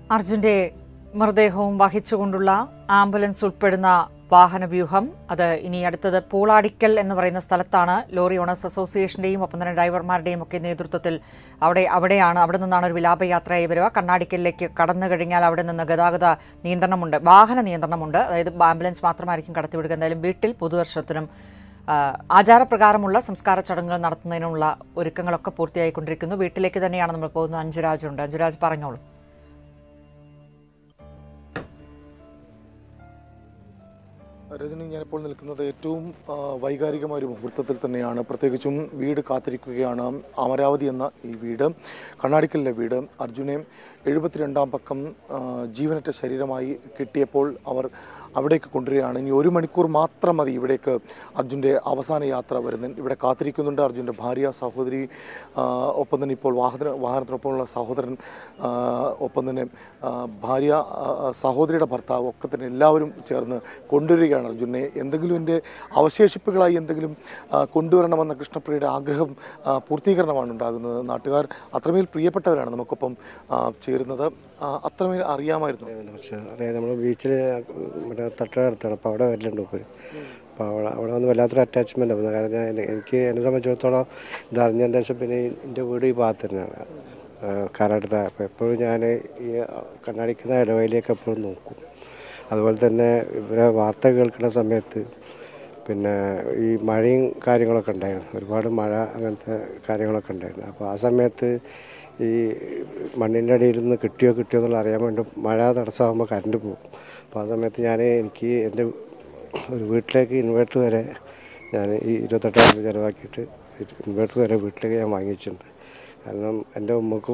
അർജുന്റെ മൃതദേഹവും വഹിച്ചുകൊണ്ടുള്ള ആംബുലൻസ് ഉൾപ്പെടുന്ന വാഹനവ്യൂഹം അത് ഇനി അടുത്തത് പൂളാടിക്കൽ എന്ന് പറയുന്ന സ്ഥലത്താണ് ലോറി ഓണേഴ്സ് അസോസിയേഷന്റെയും ഒപ്പം തന്നെ ഡ്രൈവർമാരുടെയും ഒക്കെ നേതൃത്വത്തിൽ അവിടെ അവിടെയാണ് അവിടെ നിന്നാണ് ഒരു വിലാപയാത്രയായി വരിക കണ്ണാടിക്കലിലേക്ക് കടന്നു കഴിഞ്ഞാൽ അവിടെ നിന്ന് ഗതാഗത നിയന്ത്രണമുണ്ട് വാഹന നിയന്ത്രണമുണ്ട് അതായത് ആംബുലൻസ് മാത്രമായിരിക്കും കടത്തിവിടുക എന്തായാലും വീട്ടിൽ പുതുവർഷത്തിനും ആ, ആചാരപ്രകാരമുള്ള സംസ്കാര ചടങ്ങുകൾ നടത്തുന്നതിനുള്ള ഒരുക്കങ്ങളൊക്കെ പൂർത്തിയായിക്കൊണ്ടിരിക്കുന്നു വീട്ടിലേക്ക് തന്നെയാണ് നമ്മൾ പോകുന്നത് അഞ്ജുരാജ് ഉണ്ട് അഞ്ജുരാജ് പറഞ്ഞോളൂ രജനി ഞാനിപ്പോൾ നിൽക്കുന്നത് ഏറ്റവും ആ, വൈകാരികമായ ഒരു മുഹൂർത്തത്തിൽ തന്നെയാണ് പ്രത്യേകിച്ചും വീട് കാത്തിരിക്കുകയാണ് അമരാവതി എന്ന ഈ വീട് കണ്ണാടിക്കലിലെ വീട് അർജുനെ എഴുപത്തിരണ്ടാം പക്കം ആ, ജീവനറ്റ ശരീരമായി കിട്ടിയപ്പോൾ അവർ അവിടേക്ക് കൊണ്ടുവരികയാണ് ഇനി ഒരു മണിക്കൂർ മാത്രം മതി ഇവിടേക്ക് അർജുൻ്റെ അവസാന യാത്ര വരുന്നത് ഇവിടെ കാത്തിരിക്കുന്നുണ്ട് അർജുൻ്റെ ഭാര്യ സഹോദരി ആ, ഒപ്പം തന്നെ ഇപ്പോൾ വാഹന വാഹനത്തിനൊപ്പമുള്ള സഹോദരൻ ആ, ഒപ്പം തന്നെ ആ, ഭാര്യ ആ, സഹോദരിയുടെ ഭർത്താവ് ഒക്കെ തന്നെ എല്ലാവരും ചേർന്ന് കൊണ്ടുവരികയാണ് അർജുനെ എന്തെങ്കിലും എൻ്റെ അവശേഷിപ്പുകളായി എന്തെങ്കിലും ആ, കൊണ്ടുവരണമെന്ന കൃഷ്ണപ്രിയയുടെ ആഗ്രഹം ആ, പൂർത്തീകരണമാണ് ഉണ്ടാകുന്നത് നാട്ടുകാർ അത്രമേൽ പ്രിയപ്പെട്ടവരാണ് നമുക്കൊപ്പം ആ, ചേരുന്നത് ആ, അത്രമേൽ അറിയാമായിരുന്നു പക്ഷേ അറിയാം നമ്മൾ ബീച്ചിൽ മറ്റേ തട്ടടുത്താണ് അപ്പോൾ അവിടെ വരലുണ്ട് ഇപ്പോൾ അപ്പോൾ അവിടെ അവിടെ വന്ന് വല്ലാത്തൊരു അറ്റാച്ച്മെൻ്റ് ആവുന്നത് കാരണം ഞാൻ എനിക്ക് എന്നെ സംബന്ധിച്ചിടത്തോളം ഇത് അറിഞ്ഞതിന് ശേഷം പിന്നെ എൻ്റെ വീട് ഈ ഭാഗത്ത് തന്നെയാണ് കാരാട്ടത്ത അപ്പോൾ എപ്പോഴും ഞാൻ ഈ കണ്ണാടിക്കുന്ന ഇടവയിലേക്ക് എപ്പോഴും നോക്കും അതുപോലെ തന്നെ ഇവരെ വാർത്ത കേൾക്കുന്ന സമയത്ത് പിന്നെ ഈ മഴയും കാര്യങ്ങളൊക്കെ ഉണ്ടായിരുന്നു ഒരുപാട് മഴ അങ്ങനത്തെ കാര്യങ്ങളൊക്കെ ഉണ്ടായിരുന്നു അപ്പോൾ ആ സമയത്ത് ഈ മണ്ണിൻ്റെ അടിയിൽ നിന്ന് കിട്ടിയോ കിട്ടിയോ എന്നുള്ള അറിയാൻ വേണ്ടി മഴ തടസ്സമാകുമ്പോൾ കറണ്ട് പോകും അപ്പോൾ ആ സമയത്ത് ഞാൻ എനിക്ക് എൻ്റെ ഒരു വീട്ടിലേക്ക് ഇൻവേർട്ടർ വരെ ഞാൻ ഈ ഇരുപത്തെട്ടായിരം രൂപ ചിലവാക്കിയിട്ട് ഇൻവേർട്ടർ വരെ വീട്ടിലേക്ക് ഞാൻ വാങ്ങിച്ചിട്ടുണ്ട് കാരണം എൻ്റെ ഉമ്മക്കും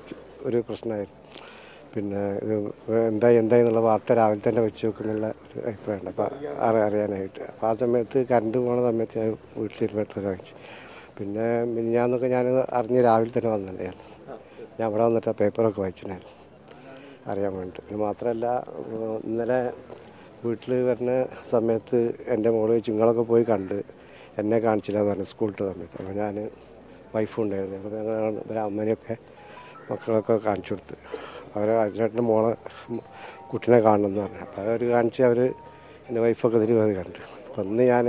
ഒരു പ്രശ്നമായിരുന്നു പിന്നെ ഇത് എന്തായി എന്തായി എന്നുള്ള വാർത്ത രാവിലെ തന്നെ വെച്ച് വെക്കുന്നുള്ള ഒരു അഭിപ്രായമുണ്ട് അപ്പോൾ അറി അറിയാനായിട്ട് അപ്പോൾ ആ സമയത്ത് കറണ്ട് പോകുന്ന സമയത്ത് ഞാൻ വീട്ടിൽ ഇൻവെർട്ടർ വാങ്ങിച്ചു പിന്നെ മിനിഞ്ഞാന്നൊക്കെ ഞാൻ അറിഞ്ഞ് രാവിലെ തന്നെ വന്നിട്ടുണ്ട് ഞാൻ ഞാൻ അവിടെ വന്നിട്ട് ആ പേപ്പറൊക്കെ വായിച്ചിട്ടുണ്ടായിരുന്നു അറിയാൻ വേണ്ടിയിട്ട് പിന്നെ മാത്രമല്ല ഉം, ഇന്നലെ വീട്ടിൽ വരുന്ന സമയത്ത് എൻ്റെ മോള് ചിങ്ങളൊക്കെ പോയി കണ്ട് എന്നെ കാണിച്ചില്ല എന്ന് പറഞ്ഞു സ്കൂളിട്ട് സമയത്ത് അപ്പോൾ ഞാൻ വൈഫും ഉണ്ടായിരുന്നു അപ്പോൾ ഞങ്ങൾ ഇവരെ അമ്മനെയൊക്കെ മക്കളൊക്കെ കാണിച്ചു കൊടുത്ത് അവരെ അച്ഛനേട്ടൻ്റെ മോളെ കുട്ടീനെ കാണണമെന്ന് പറഞ്ഞു അപ്പോൾ അവർ കാണിച്ച് അവർ എൻ്റെ വൈഫൊക്കെ ഇതിൽ വന്ന് കണ്ടു അപ്പം അന്ന് ഞാൻ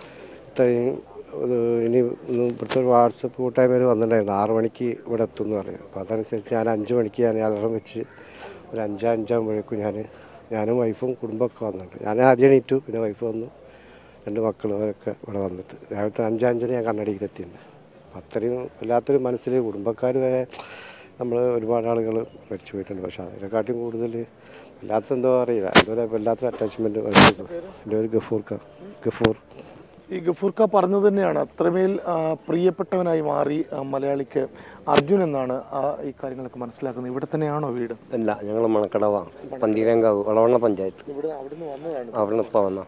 ഇത്രയും ഇത് ഇനി ഒന്ന് ഇവിടുത്തെ ഒരു വാട്സപ്പ് കൂട്ടായ്മയിൽ വന്നിട്ടുണ്ടായിരുന്നു ആറ് മണിക്ക് ഇവിടെ എത്തും എന്ന് പറഞ്ഞു അപ്പോൾ അതനുസരിച്ച് ഞാൻ അഞ്ച് മണിക്ക് ഞാൻ അലറം വെച്ച് ഒരു അഞ്ച് അഞ്ചാകുമ്പോഴേക്കും ഞാൻ ഞാനും വൈഫും കുടുംബമൊക്കെ വന്നിട്ടുണ്ട് ഞാൻ ആദ്യം എണീറ്റു പിന്നെ വൈഫ് വന്നു രണ്ട് മക്കളും അവരൊക്കെ ഇവിടെ വന്നിട്ട് രാവിലത്തെ അഞ്ചഞ്ചര ഞാൻ കണ്ണടിയിലെത്തിയിട്ടുണ്ട് അപ്പം അത്രയും വല്ലാത്തൊരു മനസ്സിൽ കുടുംബക്കാർ വരെ നമ്മൾ ഒരുപാട് ആളുകൾ മരിച്ചു പോയിട്ടുണ്ട് പക്ഷേ അതിനെക്കാട്ടിയും കൂടുതൽ വല്ലാത്ത എന്തോ അറിയില്ല എന്തോ വല്ലാത്തൊരു അറ്റാച്ച്മെൻറ്റ് എൻ്റെ ഒരു ഗഫൂർക്ക ഗഫൂർ ഈ ഗഫൂർക്ക പറഞ്ഞത് തന്നെയാണ് അത്രമേൽ ആ, പ്രിയപ്പെട്ടവനായി മാറി ആ, മലയാളിക്ക് അർജുൻ എന്നാണ് ആ, ഈ കാര്യങ്ങളൊക്കെ മനസ്സിലാക്കുന്നത് ഇവിടെ തന്നെയാണോ വീട് അല്ല ഞങ്ങൾ മണക്കടവാണ് പന്തീരങ്കാവ് വളവണ്ണ പഞ്ചായത്ത് ഇവിടെ അവിടുന്ന് വന്നതാണ് അവിടുന്ന് ഇപ്പം വന്ന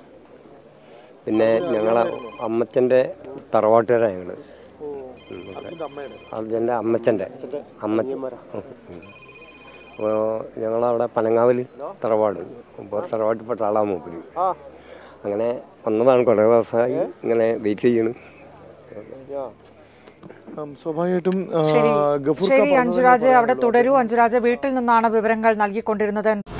പിന്നെ ഞങ്ങളെ അമ്മച്ചൻ്റെ തറവാട്ടുകാരാണ് ഞങ്ങൾ അർജുൻ്റെ അമ്മയുടെ അർജൻ്റെ അമ്മച്ചൻ്റെ അമ്മച്ചൻ അപ്പോൾ ഞങ്ങളവിടെ പനങ്ങാവിൽ തറവാട് അപ്പോൾ തറവാട്ടിൽപ്പെട്ട ആളാണ് മൂപ്പര് അങ്ങനെ വന്നതാണ് കുറേ ദിവസമായി ഇങ്ങനെ വെയിറ്റ് ചെയ്യണ് ഉം, സ്വാഭാവികമായിട്ടും ആ, ശരി ഗഫൂർക്ക ശരി പറഞ്ഞത് അഞ്ജുരാജ് അവിടെ തുടരൂ അഞ്ജുരാജ് വീട്ടിൽ നിന്നാണ് വിവരങ്ങൾ നൽകിക്കൊണ്ടിരുന്നത്